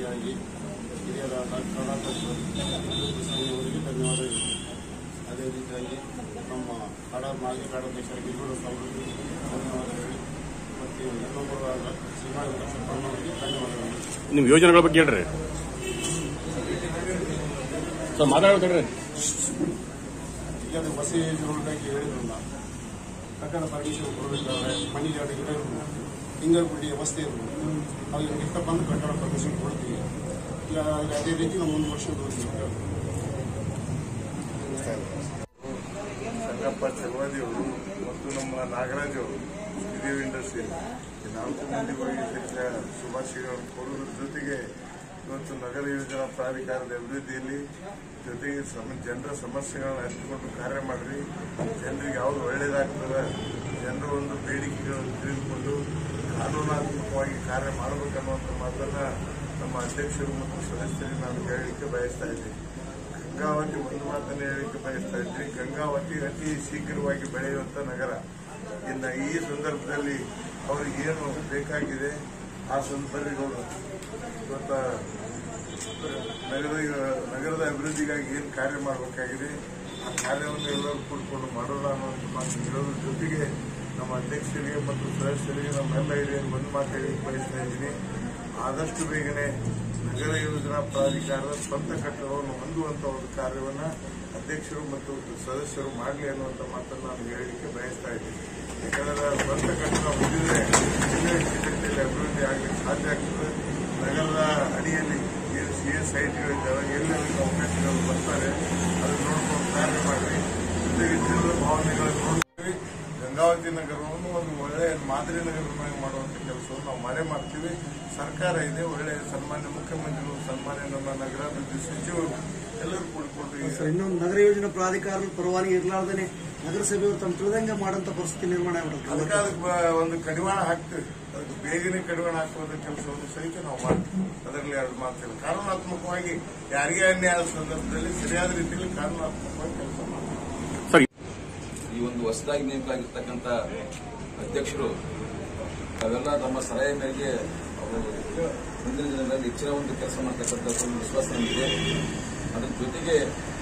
ಪ್ರತಿನಿಧಿಯಾಗಿ ಹಿರಿಯರ ಡಾಕ್ಟರ್ ಅವರಿಗೆ ಧನ್ಯವಾದಗಳು ಅದೇ ರೀತಿಯಾಗಿ ನಮ್ಮ ಕಾಡ ಮಾಜಿ ಕಾಡಾಧ್ಯಕ್ಷರ ಗಿರಿಗೌಡ ಸಾಹೇಬರಿಗೆ ಧನ್ಯವಾದಗಳು ಮತ್ತು ಇನ್ನೊಬ್ಬರು ಆದ ಸೀಮಾ ವೆಂಕಟೇಶ್ವರ ಅವರಿಗೆ ಧನ್ಯವಾದಗಳು ನಿಮ್ ಯೋಜನೆಗಳ ಬಗ್ಗೆ ಹೇಳ್ರಿ ಸರ್ ಮಾತಾಡ್ತಾರೆ ಈಗ ಅದು ಬಸ್ ರೋಡ್ನಾಗಿ ಹೇಳಿದ್ರಲ್ಲ ಕಟ್ಟಡ ಪರ್ಮಿಷನ್ ಕೊಡಬೇಕಾದ್ರೆ ಮನೆಗೆ ಎರಡು ಗಿಡ ಇರೋದು ಹಿಂಗಾರು ಗುಡ್ಡಿ ವ್ಯವಸ್ಥೆ ಇರೋದು ಅವ್ರಿಗೆ ಇಷ್ಟ ಬಂದು ಕಟ್ಟಡ ಪರ್ಮಿಷನ್ ಕೊಡ್ತೀವಿ ಈಗ ಅದೇ ರೀತಿ ನಾವು ಮುಂದೆ ವರ್ಷ ಹೋಗ್ತೀವಿ ಸಂಗಪ್ಪ ಚಲವಾದಿ ಅವರು ಮತ್ತು ನಮ್ಮ ನಾಗರಾಜ್ ಅವರು ಹಿರಿಯ ಇಂಡಸ್ಟ್ರಿ ಈ ನಾಲ್ಕು ಮಂದಿ ಹೋಗಿ ಇದಕ್ಕೆ ಶುಭಾಶಯಗಳನ್ನು ಕೊಡುವುದರ ಜೊತೆಗೆ ಇವತ್ತು ನಗರ ಯೋಜನಾ ಪ್ರಾಧಿಕಾರದ ಅಭಿವೃದ್ಧಿಯಲ್ಲಿ ಜೊತೆಗೆ ಸಮ ಜನರ ಸಮಸ್ಯೆಗಳನ್ನು ಅರಿತುಕೊಂಡು ಕಾರ್ಯ ಮಾಡ್ರಿ ಜನರಿಗೆ ಯಾವುದು ಒಳ್ಳೆಯದಾಗ್ತದೆ ಜನರ ಒಂದು ಬೇಡಿಕೆಗಳನ್ನು ತಿಳಿದುಕೊಂಡು ಕಾನೂನಾತ್ಮಕವಾಗಿ ಕಾರ್ಯ ಮಾಡಬೇಕನ್ನುವಂಥ ಮಾತನ್ನ ನಮ್ಮ ಅಧ್ಯಕ್ಷರು ಮತ್ತು ಸದಸ್ಯರಿಗೆ ನಾನು ಹೇಳಲಿಕ್ಕೆ ಬಯಸ್ತಾ ಇದ್ದೀನಿ ಗಂಗಾವತಿ ಒಂದು ಮಾತನ್ನು ಹೇಳಲಿಕ್ಕೆ ಬಯಸ್ತಾ ಇದ್ರಿ ಗಂಗಾವತಿ ಅತಿ ಶೀಘ್ರವಾಗಿ ಬೆಳೆಯುವಂತ ನಗರ ಇನ್ನು ಈ ಸಂದರ್ಭದಲ್ಲಿ ಅವ್ರಿಗೆ ಏನು ಬೇಕಾಗಿದೆ ಆ ಸಂದರ್ಭದಲ್ಲಿ ಅವರು ಇವತ್ತ ನಗರ ನಗರದ ಅಭಿವೃದ್ಧಿಗಾಗಿ ಏನು ಕಾರ್ಯ ಮಾಡಬೇಕಾಗಿದೆ ಆ ಕಾರ್ಯವನ್ನು ಎಲ್ಲರೂ ಕೂಡಿಕೊಂಡು ಮಾಡೋಣ ಅನ್ನುವಂಥ ಮಾತು ಹೇಳೋದ್ರ ಜೊತೆಗೆ ನಮ್ಮ ಅಧ್ಯಕ್ಷರಿಗೆ ಮತ್ತು ಸದಸ್ಯರಿಗೆ ನಮ್ಮೆಲ್ಲ ಹಿರಿಯರು ಒಂದು ಮಾತು ಹೇಳಲಿಕ್ಕೆ ಬಯಸ್ತಾ ಇದ್ದೀನಿ ಆದಷ್ಟು ಬೇಗನೆ ನಗರ ಯೋಜನಾ ಪ್ರಾಧಿಕಾರದ ಸ್ವಂತ ಕಟ್ಟಡವನ್ನು ಹೊಂದುವಂತ ಒಂದು ಕಾರ್ಯವನ್ನ ಅಧ್ಯಕ್ಷರು ಮತ್ತು ಸದಸ್ಯರು ಮಾಡಲಿ ಅನ್ನುವಂಥ ಮಾತನ್ನು ನಾನು ಹೇಳಲಿಕ್ಕೆ ಬಯಸ್ತಾ ಇದ್ದೀನಿ ಯಾಕಂದ್ರೆ ಸ್ವಂತ ಕಟ್ಟಡ ಹೊಂದಿದ್ರೆ ಜಿಲ್ಲೆಯ ಕ್ಷೇತ್ರದಲ್ಲಿ ಅಭಿವೃದ್ಧಿ ಆಗಲಿಕ್ಕೆ ಸಾಧ್ಯ ಆಗ್ತದೆ ನಗರದ ಅಡಿಯಲ್ಲಿ ಏನು ಸಿ ಎಸ್ ಸೈಟ್ಗಳಿದ್ದಾವೆ ಎಲ್ಲೆಲ್ಲಿ ಅವಕಾಶಗಳು ಬರ್ತಾರೆ ಅದನ್ನು ನೋಡ್ಕೊಂಡು ಕಾರ್ಯ ಮಾಡಿ ಜೊತೆಗೆ ಜನರ ಭಾವನೆಗಳನ್ನು ನೋಡ್ತೀವಿ ಗಂಗಾವತಿ ನಗರವನ್ನು ಒಂದು ಒಳ್ಳೆಯ ಮಾದರಿ ನಗರವಾಗಿ ಮಾಡುವಂತ ಕೆಲಸವನ್ನು ನಾವು ಮಾಡೇ ಮಾಡ್ತೀವಿ ಸರ್ಕಾರ ಇದೆ ಒಳ್ಳೆಯ ಸನ್ಮಾನ್ಯ ಮುಖ್ಯಮಂತ್ರಿಗಳು ಸನ್ಮಾನ್ಯ ನಮ್ಮ ನಗರಾಭಿವೃದ್ಧಿ ಸಚಿವರು ಎಲ್ಲರೂ ಕೂಡಿಕೊಂಡು ಈ ಸರ್ ಇನ್ನೊಂದು ನಗರ ಯೋಜನಾ ಪ್ರಾಧಿಕಾರದ ಪರವಾನಗಿ ಇರಲಾರ್ದೇನೆ ನಗರಸಭೆಯವರು ತಮ್ಮ ತಿಳಿದಂಗೆ ಮಾಡಂತ ಪರಿಸ್ಥಿತಿ ನಿರ್ಮಾಣ ಅದಕ್ಕೆ ಆಗ್ಬಿಡುತ್ತೆ ಅದಕ್ಕೆ ಬ- ಒಂದು ಕಡಿವಾಣ ಹಾಕ್ತೀವಿ ಅದಕ್ಕೆ ಬೇಗನೆ ಕಡಿವಾಣ ಹಾಕುವಂತ ಕೆಲಸವನ್ನು ಸಹಿತ ನಾವು ಮಾಡ್ತೀವಿ ಅದರಲ್ಲಿ ಎರಡು ಮಾತಿಲ್ಲ ಕಾನೂನಾತ್ಮಕವಾಗಿ ಯಾರಿಗೇ ಅನ್ಯಾಯ ಆದ ಸಂದರ್ಭದಲ್ಲಿ ಸರಿಯಾದ ರೀತಿಯಲ್ಲಿ ಕಾನೂನಾತ್ಮಕವಾಗಿ ಕೆಲಸ ಮಾಡ್ತೀವಿ ಸರ್ ಈ ಒಂದು ಹೊಸದಾಗಿ ನೇಮಕ ಆಗಿರ್ತಕ್ಕಂಥ ಅಧ್ಯಕ್ಷರು ತಾವೆಲ್ಲ ತಮ್ಮ ಸಲಹೆ ಮೇರೆಗೆ ಅವರು ಮುಂದಿನ ದಿನಗಳಲ್ಲಿ ಹೆಚ್ಚಿನ ಒಂದು ಕೆಲಸ ಮಾಡ್ತಕ್ಕಂಥ ಒಂದು ವಿಶ್ವಾಸ ನಮಗಿದೆ ಅದರ ಜೊತೆಗೆ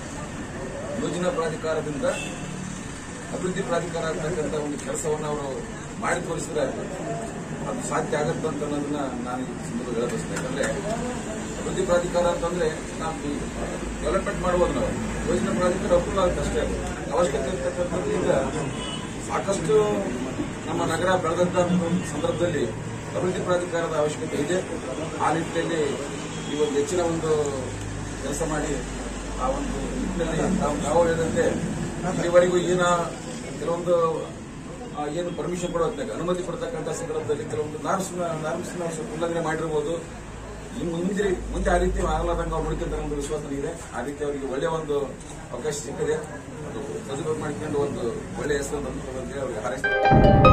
ಯೋಜನಾ ಪ್ರಾಧಿಕಾರದಿಂದ ಅಭಿವೃದ್ಧಿ ಪ್ರಾಧಿಕಾರ ಆಗ್ತಕ್ಕಂಥ ಒಂದು ಕೆಲಸವನ್ನು ಅವರು ಮಾಡಿ ತೋರಿಸಿದ್ರೆ ಅದು ಸಾಧ್ಯ ಆಗುತ್ತೆ ಅಂತ ಅನ್ನೋದನ್ನ ನಾನು ಈ ಸಂದರ್ಭದಲ್ಲಿ ಹೇಳಬಯಸ್ತೇನೆ ಯಾಕಂದ್ರೆ ಅಭಿವೃದ್ಧಿ ಪ್ರಾಧಿಕಾರ ಅಂತಂದ್ರೆ ನಾವು ಡೆವಲಪ್ಮೆಂಟ್ ಮಾಡುವುದು ನಾವು ಯೋಜನಾ ಪ್ರಾಧಿಕಾರ ಅಪ್ರೂವಲ್ ಆಗುತ್ತೆ ಅಷ್ಟೇ ಅವಶ್ಯಕತೆ ಇರ್ತಕ್ಕಂಥದ್ದು ಈಗ ಸಾಕಷ್ಟು ನಮ್ಮ ನಗರ ಬೆಳೆದಂತ ಒಂದು ಸಂದರ್ಭದಲ್ಲಿ ಅಭಿವೃದ್ಧಿ ಪ್ರಾಧಿಕಾರದ ಅವಶ್ಯಕತೆ ಇದೆ ಆ ನಿಟ್ಟಿನಲ್ಲಿ ಈ ಒಂದು ಹೆಚ್ಚಿನ ಒಂದು ಕೆಲಸ ಮಾಡಿ ಆ ಒಂದು ನಿಟ್ಟಿನಲ್ಲಿ ನಾವು ನಾವು ಹೇಳಿದಂತೆ ಇಲ್ಲಿವರೆಗೂ ಏನ ಕೆಲವೊಂದು ಆ, ಏನು ಪರ್ಮಿಷನ್ ಕೊಡೋ ಹೊತ್ನಾಗ ಅನುಮತಿ ಕೊಡ್ತಕ್ಕಂಥ ಸಂದರ್ಭದಲ್ಲಿ ಕೆಲವೊಂದು ನಾರ್ಮ್ಸ್ ನಾರ್ಮ್ಸ್ ಸ್ವಲ್ಪ ಉಲ್ಲಂಘನೆ ಮಾಡಿರ್ಬೋದು ಇನ್ನು ಮುಂದೆ ಮುಂದೆ ಆ ರೀತಿ ಆಗಲಾರ್ದಂಗೆ ಅವ್ರು ನೋಡ್ಕೊಂತಾರೆ ಒಂದು ವಿಶ್ವಾಸ ನನಗಿದೆ ಆ ರೀತಿ ಅವರಿಗೆ ಒಳ್ಳೆಯ ಒಂದು ಅವಕಾಶ ಸಿಕ್ಕಿದೆ ಅದು ಸದುಪಯೋಗ ಮಾಡಿಕೊಂಡು ಒಂದು ಒಳ್ಳೆಯ ಹೆಸರು ತಂದು ಅವ್ರಿಗೆ ಹಾರೈಸ್ತಾರೆ